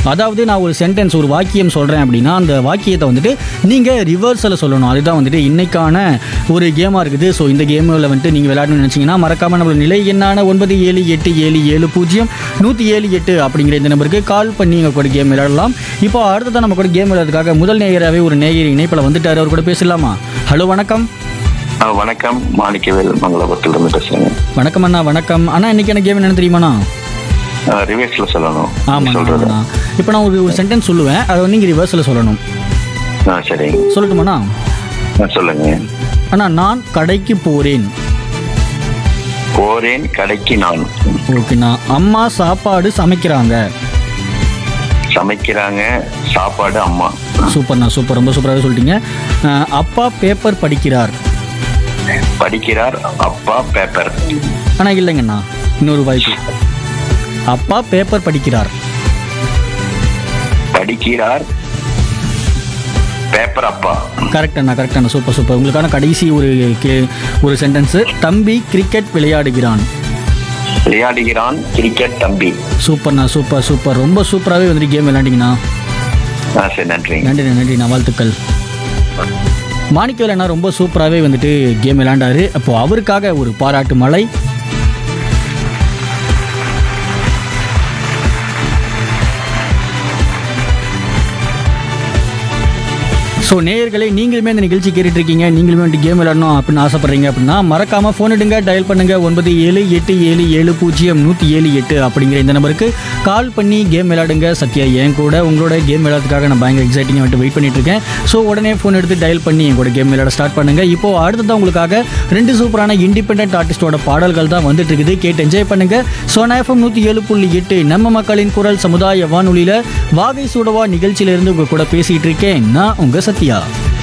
அதாவது நான் ஒரு சென்டென்ஸ் ஒரு வாக்கியம் சொல்கிறேன் அப்படின்னா அந்த வாக்கியத்தை வந்துட்டு நீங்கள் ரிவர்ஸில் சொல்லணும் அதுதான் வந்துட்டு இன்னைக்கான ஒரு கேமாக இருக்குது ஸோ இந்த கேமில் வந்துட்டு நீங்கள் விளையாடணும்னு நினச்சிங்கன்னா மறக்காமல் நம்மளோட நிலை எண்ணான ஒன்பது ஏழு எட்டு ஏழு ஏழு பூஜ்ஜியம் நூற்றி ஏழு எட்டு அப்படிங்கிற இந்த நம்பருக்கு கால் பண்ணி எங்கள் கூட கேம் விளையாடலாம் இப்போ அடுத்ததான் நம்ம கூட கேம் விளையாடுறதுக்காக முதல் நேயராகவே ஒரு நேயர் இணைப்பில் வந்துட்டார் அவர் கூட பேசலாமா ஹலோ வணக்கம் ஆ, வணக்கம் மாணிக்கவேல் மங்களபுரத்திலிருந்து பேசுறேங்க வணக்கம் அண்ணா வணக்கம் அண்ணா இன்னைக்கு என்ன கேம் என்னன்னு தெரியுமாண்ணா ஆ, ரிவர்ஸ்ல சொல்லணும் ஆமாம் சொல்றது ஆமாண்ணா இப்போ நான் ஒரு ஒரு சென்டென்ஸ் சொல்லுவேன் அதை வந்து நீங்கள் ரிவர்ஸில் சொல்லணும் ஆ சரிங்க சொல்லட்டுமாண்ணா ஆ, சொல்லுங்க அண்ணா நான் கடைக்கு போகிறேன் போறேன் கடைக்கு நான் ஓகேண்ணா அம்மா சாப்பாடு சமைக்கிறாங்க சமைக்கிறாங்க சாப்பாடு அம்மா சூப்பர்ண்ணா சூப்பர் ரொம்ப சூப்பராகவே சொல்லிட்டீங்க அஹ், அப்பா பேப்பர் படிக்கிறார் படிக்கிறார் அப்பா பேப்பர் ஆனால் இல்லைங்கண்ணா இன்னொரு வாய்ப்பு அப்பா பேப்பர் படிக்கிறார் படிக்கிறார் பேப்பர் அப்பா கரெக்ட் அண்ணா கரெக்ட் அண்ணா சூப்பர் சூப்பர் உங்களுக்கான கடைசி ஒரு கே- ஒரு சென்டென்ஸு தம்பி கிரிக்கெட் விளையாடுகிறான் விளையாடுகிறான் கிரிக்கெட் தம்பி சூப்பர்ண்ணா சூப்பர் சூப்பர் ரொம்ப சூப்பராகவே வந்துட்டு கேம் விளையாண்டிங்கண்ணா ஆ சரி நன்றிங்க நன்றி நன்றி வாழ்த்துக்கள் மாணிக்கவேல் அண்ணா ரொம்ப சூப்பராகவே வந்துட்டு கேம் விளையாண்டாரு அப்போ அவருக்காக ஒரு பாராட்டு மலை ஸோ நேயர்களே நீங்களுமே இந்த நிகழ்ச்சி கேட்டுட்டு இருக்கீங்க நீங்களுமே வந்துட்டு கேம் விளையாடணும் அப்படின்னு ஆசைப்படுறீங்க அப்படின்னா மறக்காம ஃபோன் எடுங்க டயல் பண்ணுங்க ஒன்பது ஏழு எட்டு ஏழு ஏழு பூஜ்ஜியம் நூற்றி ஏழு எட்டு அப்படிங்கிற இந்த நம்பருக்கு கால் பண்ணி கேம் விளையாடுங்க சத்யா என் கூட உங்களோட கேம் விளையாடுறதுக்காக நான் பயங்கர எக்ஸைட்டிங்காக வந்துட்டு வெயிட் பண்ணிட்டு இருக்கேன் ஸோ உடனே ஃபோன் எடுத்து டயல் பண்ணி என் கூட கேம் விளையாட ஸ்டார்ட் பண்ணுங்க இப்போ அடுத்ததான் உங்களுக்காக ரெண்டு சூப்பரான இண்டிபெண்டன்ட் ஆர்டிஸ்டோட பாடல்கள் தான் வந்துட்டு இருக்குது கேட்டு என்ஜாய் பண்ணுங்க சோனா எஃப்எம் நூற்றி ஏழு புள்ளி எட்டு நம்ம மக்களின் குரல் சமுதாய வானொலியில் வாகை சூடவா நிகழ்ச்சியிலிருந்து உங்க கூட பேசிட்டு இருக்கேன் நான் உங்க சத்யா